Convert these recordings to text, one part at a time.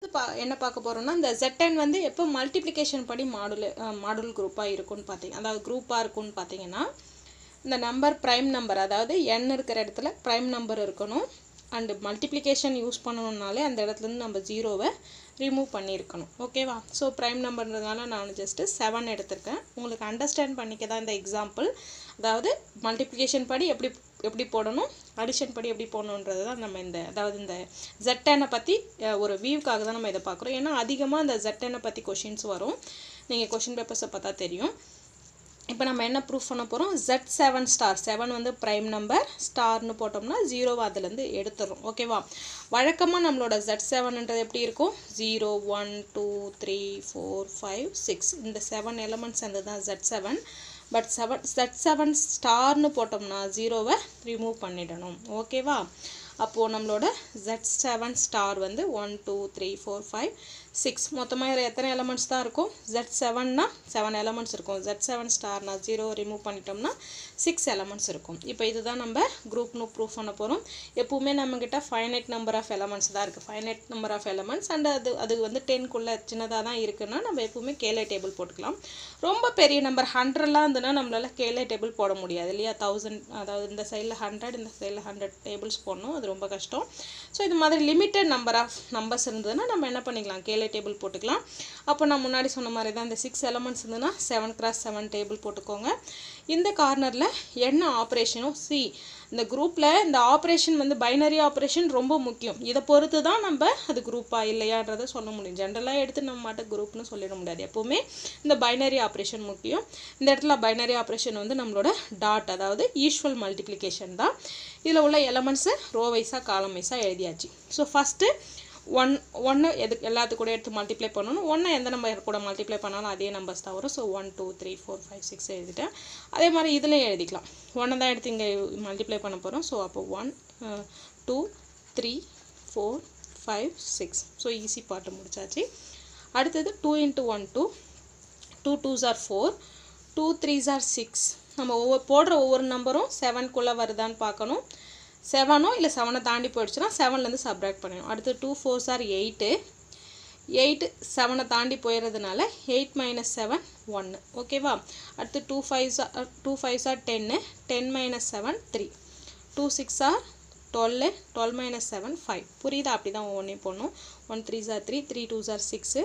பா என்ன பார்க்க போகிறோம்னா இந்த ZN வந்து எப்போ மல்டிப்ளிகேஷன் படி மாடுல மாடுல் குரூப்பாக இருக்கும்னு பார்த்தீங்க அதாவது குரூப்பாக இருக்கும்னு பார்த்தீங்கன்னா இந்த நம்பர் ப்ரைம் நம்பர் அதாவது n இருக்கிற இடத்துல ப்ரைம் நம்பர் இருக்கணும் அண்டு மல்டிப்ளிகேஷன் யூஸ் பண்ணணும்னாலே அந்த இடத்துலேருந்து நம்ம ஜீரோவை ரிமூவ் பண்ணியிருக்கணும் ஓகேவா ஸோ ப்ரைம் நம்பர்ன்றதுனால நான் ஜஸ்ட்டு செவன் எடுத்திருக்கேன் உங்களுக்கு அண்டர்ஸ்டாண்ட் பண்ணிக்க தான் இந்த எக்ஸாம்பிள் அதாவது மல்டிப்ளிகேஷன் படி எப்படி எப்படி போடணும் அடிஷன் படி எப்படி போடணுன்றது தான் நம்ம இந்த அதாவது இந்த ஜெட்டனை பற்றி ஒரு வியூக்காக தான் நம்ம இதை பார்க்குறோம் ஏன்னா அதிகமாக இந்த ஜெட்டனை பற்றி கொஷின்ஸ் வரும் நீங்கள் கொஷின் பேப்பர்ஸை பார்த்தா தெரியும் இப்போ நம்ம என்ன ப்ரூஃப் பண்ண போகிறோம் ஜெட் செவன் ஸ்டார் செவன் வந்து ப்ரைம் நம்பர் ஸ்டார்னு போட்டோம்னா ஜீரோவை அதுலேருந்து எடுத்துடுறோம் ஓகேவா வழக்கமாக நம்மளோட ஜெட் செவன்ன்றது எப்படி இருக்கும் zero one two three four five six இந்த செவன் எலமெண்ட்ஸ் அந்த தான் Z seven but seven Z seven ஸ்டார்னு போட்டோம்னா ஜீரோவை ரிமூவ் பண்ணிடணும் ஓகேவா அப்போது நம்மளோட ஜெட் செவன் ஸ்டார் வந்து one two three four five six மொத்தமாக எத்தனை எலமெண்ட்ஸ் தான் இருக்கும் ஜெட் செவன்னா செவன் எலமெண்ட்ஸ் இருக்கும் ஜெட் செவன் ஸ்டார்னா ஜீரோ ரிமூவ் பண்ணிட்டோம்னா சிக்ஸ் எலமெண்ட்ஸ் இருக்கும் இப்போ இதுதான் நம்ம குரூப்னு ப்ரூவ் பண்ண போகிறோம் எப்பவுமே நம்மக்கிட்ட ஃபைனைட் நம்பர் ஆஃப் எலமெண்ட்ஸ் தான் இருக்குது finite number of elements and அது அது வந்து டென்க்குள்ளே சின்னதாக தான் இருக்குன்னா நம்ம எப்பவுமே கேலே டேபிள் போட்டுக்கலாம் ரொம்ப பெரிய நம்பர் ஹண்ட்ரட்லாம் இருந்ததுன்னா நம்மளால் கேலே டேபிள் போட முடியாது இல்லையா தௌசண்ட் அதாவது இந்த சைடில் ஹண்ட்ரட் இந்த சைடில் ஹண்ட்ரட் டேபிள்ஸ் போடணும் அது ரொம்ப கஷ்டம் ஸோ இது மாதிரி லிமிட்டட் நம்பர் ஆஃப் நம்பர்ஸ் இருந்ததுன்னா நம்ம என்ன பண்ணிக்கலாம் கேலே டேபிள் போட்டுக்கலாம் அப்போ நான் முன்னாடி சொன்ன மாதிரி தான் இந்த சிக்ஸ் எலமெண்ட்ஸ் இருந்ததுன்னா செவன் கிராஸ் செவன் டேபிள் போட்டுக்கோங்க இந்த கார்னரில் என்ன ஆப்ரேஷனும் சி இந்த குரூப்பில் இந்த ஆப்ரேஷன் வந்து பைனரி ஆப்ரேஷன் ரொம்ப முக்கியம் இதை பொறுத்து தான் நம்ம அது குரூப்பா இல்லையான்றதை சொல்ல முடியும் ஜென்ரலாக எடுத்து நம்ம மாட்ட குரூப்னு சொல்லிட முடியாது எப்போவுமே இந்த பைனரி ஆப்ரேஷன் முக்கியம் இந்த இடத்துல பைனரி ஆப்ரேஷன் வந்து நம்மளோட டாட் அதாவது ஈஸ்வல் மல்டிப்ளிகேஷன் தான் இதில் உள்ள எலமெண்ட்ஸு ரோ வைஸாக காலம் வைஸாக எழுதியாச்சு ஸோ ஃபஸ்ட்டு ஒன் ஒன்று எது எல்லாத்து கூட எடுத்து மல்டிப்ளை பண்ணணும் ஒன்று எந்த நம்பர் கூட மல்டிப்ளை பண்ணாலும் அதே நம்பர்ஸ் தான் வரும் so one two three four five six எழுதிட்டேன் அதே மாதிரி இதுலேயும் எழுதிக்கலாம் ஒன்று தான் எடுத்து இங்கே மல்டிப்ளை பண்ண போகிறோம் ஸோ அப்போ one two three four five six so easy பாட்டு முடிச்சாச்சு அடுத்தது two into one two two twos are four two threes are six நம்ம ஒவ்வொரு போடுற ஒவ்வொரு நம்பரும் செவன்குள்ளே வருதான்னு பார்க்கணும் செவனோ இல்லை செவனை தாண்டி போயிடுச்சுன்னா செவன்லேருந்து சப்ராக்ட் பண்ணிடணும் அடுத்து two fours are eight eight செவனை தாண்டி போயிடுறதுனால எயிட் மைனஸ் செவன் ஒன்று ஓகேவா அடுத்து two fives two fives are டென்னு ten minus seven three two six are twelve twelve minus seven five புரியுதா அப்படி தான் ஒவ்வொன்றையும் போடணும் one three star three three two star six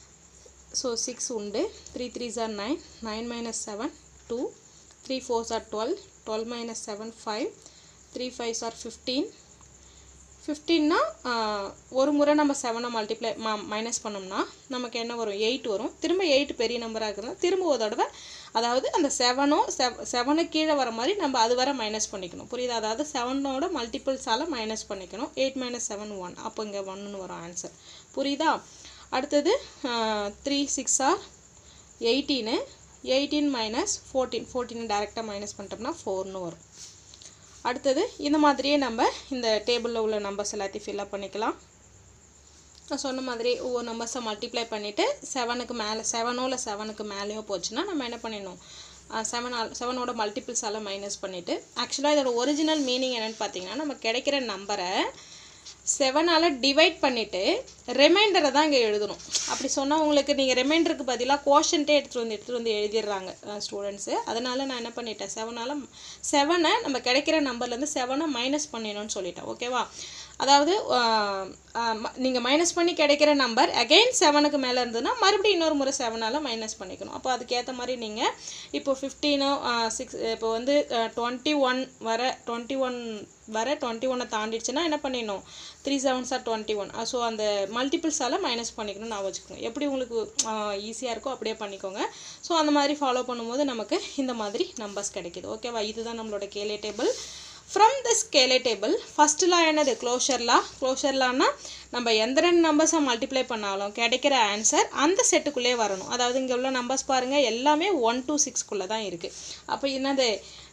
so six உண்டு three three star nine nine minus seven two three four star twelve twelve minus seven five three five R fifteen ஃபிஃப்டீன்னா ஒரு முறை நம்ம செவனை மல்டிப்ளை ம minus பண்ணோம்னா நமக்கு என்ன வரும் எயிட் வரும் திரும்ப எயிட் பெரிய நம்பராக இருக்குதுன்னா திரும்ப ஒரு தடவை அதாவது அந்த செவனோ செவ் செவனு கீழே வர மாதிரி நம்ம அது வரை மைனஸ் பண்ணிக்கணும் புரியுதா அதாவது செவனோட மல்டிபிள்ஸால் மைனஸ் பண்ணிக்கணும் எயிட் மைனஸ் செவன் ஒன் அப்போ இங்கே ஒன்றுன்னு வரும் ஆன்சர் புரியுதா அடுத்தது த்ரீ சிக்ஸ் ஆர் எயிட்டீனு எயிட்டீன் மைனஸ் ஃபோர்டீன் ஃபோர்டீன் டேரெக்டாக மைனஸ் பண்ணிட்டோம்னா ஃபோர்னு வரும் அடுத்தது இந்த மாதிரியே நம்ம இந்த டேபிளில் உள்ள நம்பர்ஸ் எல்லாத்தையும் ஃபில்அப் பண்ணிக்கலாம் நான் சொன்ன மாதிரி ஒவ்வொரு நம்பர்ஸை மல்டிப்ளை பண்ணிவிட்டு செவனுக்கு மேலே செவனோ இல்லை செவனுக்கு மேலேயோ போச்சுன்னா நம்ம என்ன பண்ணிடணும் செவன் செவனோட மல்டிபிள்ஸால் மைனஸ் பண்ணிவிட்டு ஆக்சுவலாக இதோட ஒரிஜினல் மீனிங் என்னென்னு பார்த்தீங்கன்னா நம்ம கிடைக்கிற நம்பரை செவனால் டிவைட் பண்ணிவிட்டு ரிமைண்டரை தான் இங்கே எழுதணும் அப்படி சொன்னால் உங்களுக்கு நீங்கள் ரிமைண்டருக்கு பதிலாக கோஷன்ட்டே எடுத்துகிட்டு வந்து எடுத்துகிட்டு வந்து எழுதிடுறாங்க ஸ்டூடெண்ட்ஸு அதனால் நான் என்ன பண்ணிட்டேன் செவனால் செவனை நம்ம கிடைக்கிற நம்பர்லேருந்து செவனை மைனஸ் பண்ணிடணும்னு சொல்லிட்டேன் ஓகேவா அதாவது நீங்கள் மைனஸ் பண்ணி கிடைக்கிற நம்பர் அகெயின் செவனுக்கு மேலே இருந்ததுன்னா மறுபடியும் இன்னொரு முறை செவனால் மைனஸ் பண்ணிக்கணும் அப்போ அதுக்கேற்ற மாதிரி நீங்கள் இப்போ ஃபிஃப்டீனோ சிக்ஸ் இப்போ வந்து டுவெண்ட்டி ஒன் வர டுவெண்ட்டி ஒன் வர டுவெண்ட்டி ஒன்னை தாண்டிடுச்சுன்னா என்ன பண்ணிடணும் three sevens are twenty one so அந்த மல்டிபிள்ஸால் மைனஸ் பண்ணிக்கணும்னு நான் வச்சுக்கோங்க எப்படி உங்களுக்கு ஈஸியாக இருக்கோ அப்படியே பண்ணிக்கோங்க ஸோ அந்த மாதிரி ஃபாலோ பண்ணும்போது நமக்கு இந்த மாதிரி நம்பர்ஸ் கிடைக்கிது ஓகேவா இதுதான் நம்மளோட Cayley table from the Cayley table ஃபஸ்ட்டுலாம் என்னது க்ளோஷர்லா க்ளோஷர்லான்னா நம்ம எந்த ரெண்டு நம்பர்ஸை மல்டிப்ளை பண்ணாலும் கிடைக்கிற ஆன்சர் அந்த செட்டுக்குள்ளே வரணும் அதாவது இங்கே உள்ள நம்பர்ஸ் பாருங்கள் எல்லாமே ஒன் டூ சிக்ஸ்க்குள்ளே தான் இருக்குது அப்போ என்னது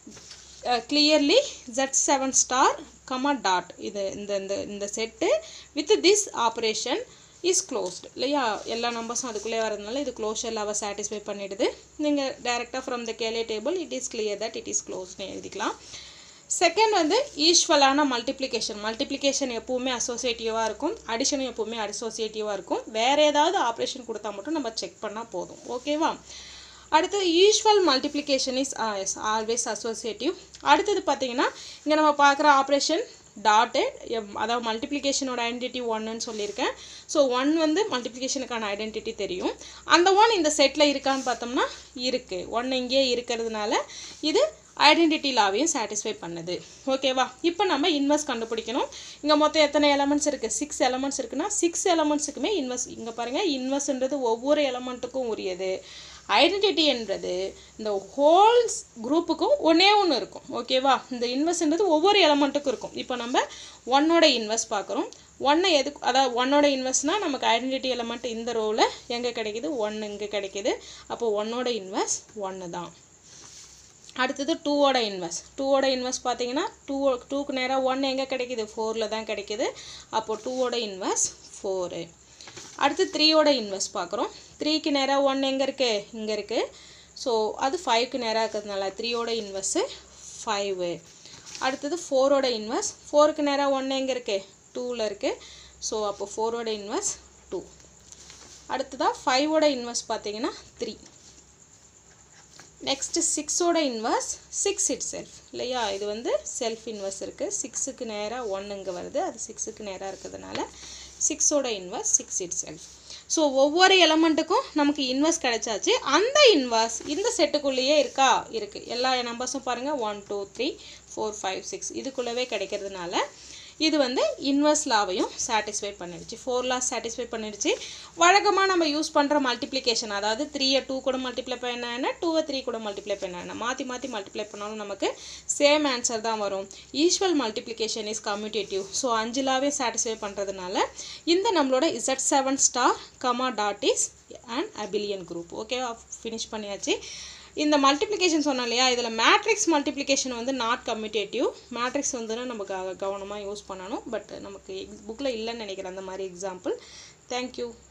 clearly Z seven star comma dot இது இந்த இந்த இந்த set with this operation is closed இல்லையா எல்லா நம்பர்ஸும் அதுக்குள்ளே வரதுனால இது க்ளோஷர் அவ சாட்டிஸ்ஃபை பண்ணிடுது நீங்கள் டேரெக்டாக from the Cayley table it is clear that it is க்ளோஸ்னு எழுதிக்கலாம் செகண்ட் வந்து ஈஸ்வலான மல்டிப்ளிகேஷன் மல்டிப்ளிகேஷன் எப்பவுமே அசோசியேட்டிவாக இருக்கும் அடிஷனும் எப்பவுமே அசோசியேட்டிவாக இருக்கும் வேறு ஏதாவது ஆப்ரேஷன் கொடுத்தா மட்டும் நம்ம செக் பண்ணால் போதும் ஓகேவா அடுத்தது usual multiplication is as always associative அடுத்தது பார்த்தீங்கன்னா இங்கே நம்ம பார்க்குற ஆப்ரேஷன் டாட்டு அதாவது மல்டிப்ளிகேஷனோட ஐடென்டிட்டி ஒன்னுன்னு சொல்லியிருக்கேன் ஸோ ஒன் வந்து மல்டிப்ளிகேஷனுக்கான ஐடென்டிட்டி தெரியும் அந்த ஒன் இந்த செட்டில் இருக்கான்னு பார்த்தோம்னா இருக்குது ஒன் இங்கேயே இருக்கிறதுனால இது ஐடென்டிட்டி லாவையும் சாட்டிஸ்ஃபை பண்ணுது ஓகேவா இப்போ நம்ம இன்வெஸ்ட் கண்டுபிடிக்கணும் இங்கே மொத்தம் எத்தனை எலமெண்ட்ஸ் இருக்குது சிக்ஸ் எலமெண்ட்ஸ் இருக்குன்னா சிக்ஸ் எலமெண்ட்ஸுக்குமே இன்வெஸ்ட் இங்கே பாருங்கள் இன்வெஸ்ட்ன்றது ஒவ்வொரு எலமெண்ட்டுக்கும் உரியது ஐடென்டிட்டி என்றது இந்த ஹோல் குரூப்புக்கும் ஒன்றே ஒன்று இருக்கும் ஓகேவா இந்த இன்வெஸ்ட்ன்றது ஒவ்வொரு எலமெண்ட்டுக்கும் இருக்கும் இப்போ நம்ம ஒன்னோட இன்வெஸ்ட் பார்க்குறோம் ஒன்னை எதுக்கு அதாவது ஒன்னோட இன்வெஸ்ட்னால் நமக்கு ஐடென்டிட்டி எலமெண்ட் இந்த ரோவில் எங்கே கிடைக்குது ஒன்று இங்கே கிடைக்குது அப்போ ஒன்னோட இன்வெஸ்ட் ஒன்று தான் அடுத்தது டூவோட இன்வெஸ்ட் டூவோட இன்வெஸ்ட் பார்த்தீங்கன்னா டூ டூக்கு நேராக ஒன் எங்கே கிடைக்குது ஃபோரில் தான் கிடைக்குது அப்போது டூவோட இன்வெஸ்ட் ஃபோரு அடுத்து த்ரீயோட இன்வெஸ்ட் பார்க்குறோம் த்ரீக்கு நேராக ஒன் எங்கே இருக்குது இங்கே இருக்குது ஸோ அது ஃபைவ்க்கு நேராக இருக்கிறதுனால த்ரீயோட இன்வெஸ்ட்டு ஃபைவு அடுத்தது ஃபோரோட இன்வெஸ்ட் ஃபோருக்கு நேராக ஒன்று எங்கே இருக்குது டூவில் இருக்குது ஸோ அப்போ ஃபோரோட இன்வெஸ்ட் டூ அடுத்ததாக ஃபைவோட இன்வெஸ்ட் பார்த்தீங்கன்னா த்ரீ நெக்ஸ்ட்டு சிக்ஸோட இன்வெர்ஸ் சிக்ஸ் இட் செல்ஃப் இல்லையா இது வந்து செல்ஃப் இன்வெர்ஸ் இருக்குது சிக்ஸுக்கு நேராக ஒன்று இங்கே வருது அது சிக்ஸுக்கு நேராக இருக்கிறதுனால சிக்ஸோட inverse six itself so ஒவ்வொரு எலமெண்ட்டுக்கும் நமக்கு இன்வெர்ஸ் கிடைச்சாச்சு அந்த இன்வெர்ஸ் இந்த செட்டுக்குள்ளேயே இருக்கா இருக்குது எல்லா நம்பர்ஸும் பாருங்கள் one two three four five six இதுக்குள்ளவே கிடைக்கிறதுனால இது வந்து இன்வெர்ஸ் லாவையும் சாட்டிஸ்ஃபை பண்ணிடுச்சு ஃபோர் லாஸ் சாட்டிஸ்ஃபை பண்ணிடுச்சு வழக்கமாக நம்ம யூஸ் பண்ணுற மல்டிப்ளிகேஷன் அதாவது த்ரீயை டூ கூட மல்டிப்ளை பண்ண என்ன டூவை த்ரீ கூட மல்டிப்ளை பண்ண என்ன மாற்றி மாற்றி மல்டிப்ளை பண்ணாலும் நமக்கு சேம் ஆன்சர் தான் வரும் ஈஸ்வல் மல்டிப்ளிகேஷன் இஸ் கம்யூட்டேட்டிவ் ஸோ அஞ்சு லாவே சாட்டிஸ்ஃபை பண்ணுறதுனால இந்த நம்மளோட Z seven star comma dot is an abelian group ஓகேவா ஃபினிஷ் பண்ணியாச்சு இந்த மல்டிப்ளிகேஷன் சொன்னோம் இல்லையா இதில் மேட்ரிக்ஸ் மல்டிப்ளிகேஷன் வந்து நாட் கம்யூட்டேட்டிவ் மேட்ரிக்ஸ் வந்துன்னா நம்ம க கவனமாக யூஸ் பண்ணணும் பட் நமக்கு புக்கில் இல்லைன்னு நினைக்கிறேன் அந்த மாதிரி எக்ஸாம்பிள் தேங்க்யூ